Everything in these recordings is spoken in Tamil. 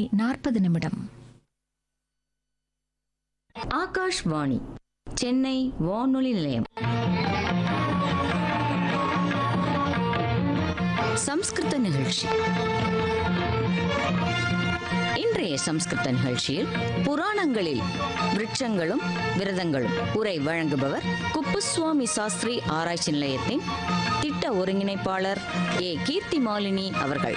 மணி நாற்பது நிமிடம் ஆகாஷ்வாணி சென்னை வானொலி நிலையம் சம்ஸ்கிருத நிகழ்ச்சி இன்றைய சம்ஸ்கிருத நிகழ்ச்சியில் புராணங்களில் விருட்சங்களும் விரதங்களும் உரை வழங்குபவர் குப்புசுவாமி சாஸ்திரி ஆராய்ச்சி நிலையத்தின் திட்ட ஒருங்கிணைப்பாளர் ஏ கீர்த்தி மாலினி அவர்கள்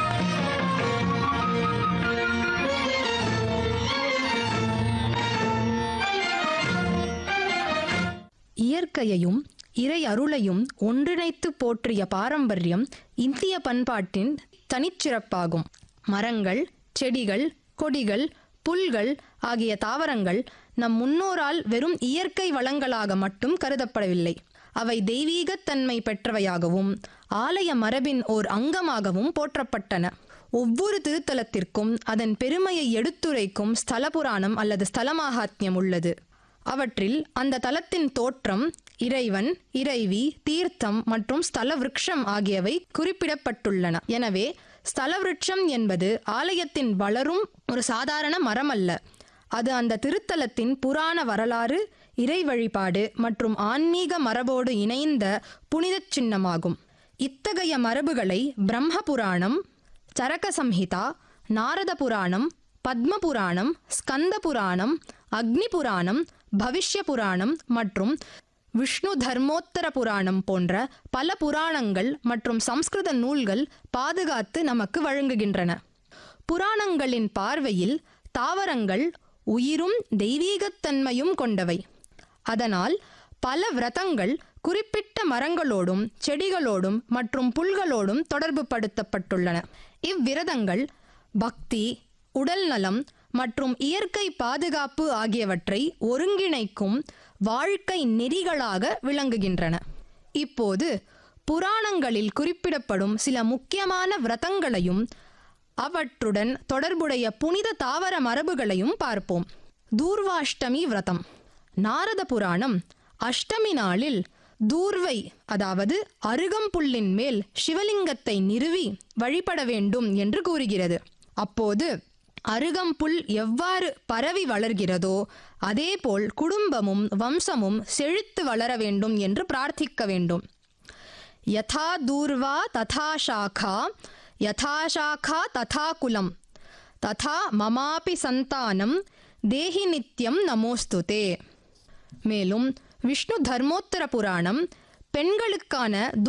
இயற்கையையும் இறை அருளையும் ஒன்றிணைத்து போற்றிய பாரம்பரியம் இந்திய பண்பாட்டின் தனிச்சிறப்பாகும் மரங்கள் செடிகள் கொடிகள் புல்கள் ஆகிய தாவரங்கள் நம் முன்னோரால் வெறும் இயற்கை வளங்களாக மட்டும் கருதப்படவில்லை அவை தெய்வீகத்தன்மை பெற்றவையாகவும் ஆலய மரபின் ஓர் அங்கமாகவும் போற்றப்பட்டன ஒவ்வொரு திருத்தலத்திற்கும் அதன் பெருமையை எடுத்துரைக்கும் ஸ்தல புராணம் அல்லது ஸ்தலமாகாத்மியம் உள்ளது அவற்றில் அந்த தலத்தின் தோற்றம் இறைவன் இறைவி தீர்த்தம் மற்றும் ஸ்தல விருட்சம் ஆகியவை குறிப்பிடப்பட்டுள்ளன எனவே ஸ்தல விருட்சம் என்பது ஆலயத்தின் வளரும் ஒரு சாதாரண மரம் அல்ல அது அந்த திருத்தலத்தின் புராண வரலாறு இறை வழிபாடு மற்றும் ஆன்மீக மரபோடு இணைந்த புனிதச் சின்னமாகும் இத்தகைய மரபுகளை பிரம்ம புராணம் சரக சம்ஹிதா நாரத புராணம் பத்ம புராணம் ஸ்கந்த புராணம் அக்னி புராணம் பவிஷ்ய புராணம் மற்றும் விஷ்ணு தர்மோத்தர புராணம் போன்ற பல புராணங்கள் மற்றும் சம்ஸ்கிருத நூல்கள் பாதுகாத்து நமக்கு வழங்குகின்றன புராணங்களின் பார்வையில் தாவரங்கள் உயிரும் தெய்வீகத்தன்மையும் கொண்டவை அதனால் பல விரதங்கள் குறிப்பிட்ட மரங்களோடும் செடிகளோடும் மற்றும் புல்களோடும் தொடர்பு படுத்தப்பட்டுள்ளன இவ்விரதங்கள் பக்தி உடல் நலம் மற்றும் இயற்கை பாதுகாப்பு ஆகியவற்றை ஒருங்கிணைக்கும் வாழ்க்கை நெறிகளாக விளங்குகின்றன இப்போது புராணங்களில் குறிப்பிடப்படும் சில முக்கியமான விரதங்களையும் அவற்றுடன் தொடர்புடைய புனித தாவர மரபுகளையும் பார்ப்போம் தூர்வாஷ்டமி விரதம் நாரத புராணம் அஷ்டமி நாளில் தூர்வை அதாவது அருகம்புல்லின் மேல் சிவலிங்கத்தை நிறுவி வழிபட வேண்டும் என்று கூறுகிறது அப்போது அருகம்புல் எவ்வாறு பரவி வளர்கிறதோ அதேபோல் குடும்பமும் வம்சமும் செழித்து வளர வேண்டும் என்று பிரார்த்திக்க வேண்டும் யதா தூர்வா ததா சாகா யதா சாகா ததா குலம் ததா மமாபி சந்தானம் தேஹி நித்யம் நமோஸ்துதே மேலும் விஷ்ணு தர்மோத்தர புராணம் பெண்களுக்கான